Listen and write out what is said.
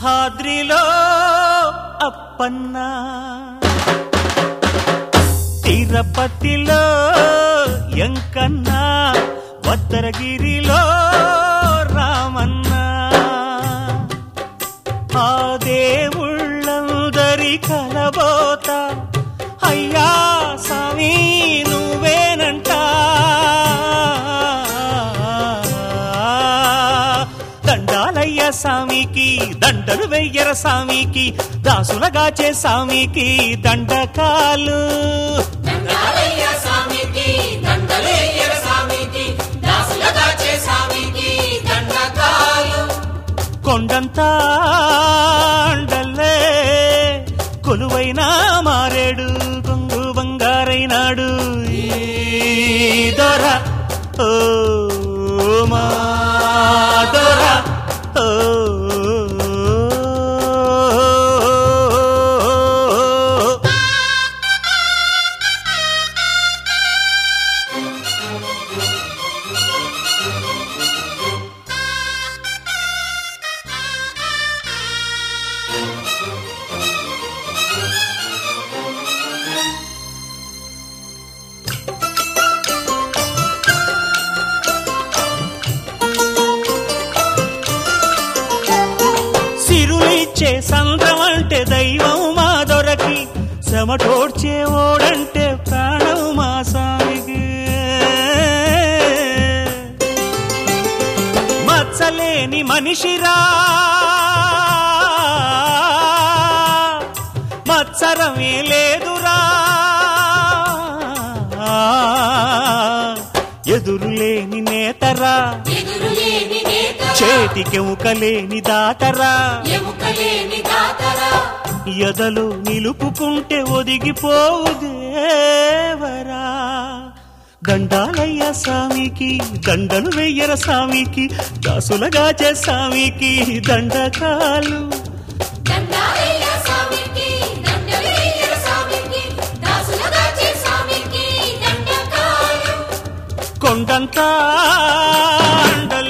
సింహాద్రిలో అప్పన్న తిరుపతిలో ఎంకన్న భద్రగిరిలో రామన్న ఆ దేవుళ్ళందరి కలబోత అయ్యా స్వామి నువ్వేనంట దండాలయ్య స్వామికి దండలు వెయ్యర స్వామికి దాసులగాచే స్వామికి దండకాలు దండాలయ్య స్వామికి దండలేయ్యర స్వామికి దాసులగా చే స్వామికి దండకాలు కొండంతా అండల్లే కొలువైనా మారేడు కొంగు బంగారైనాడు ఈ దొర ఓ మా దొర ఓ సిరులిచ్చే సంద్రం అంటే దైవం మా దొరకి చెమటోడ్చే ఓడంటే ప్రాణం మా స్వామికి మచ్చలేని మనిషిరా మత్సరమే లేదురా ఎదురులేని నేతరా ఎదురులేని నేత చేతికెముకలేని దాతరా ఎముకలేని దాతరా ఎదలు నిలుపుకుంటే ఒదిగిపోవు దేవరా దండాలయ్య స్వామికి దండలు వెయ్యర స్వామికి దాసులగాచే స్వామికి దండకాలు దండాలయ్య స్వామికి దండలేయ్యర స్వామికి దాసులగా చే స్వామికి దండకాలు కొండంతా అండ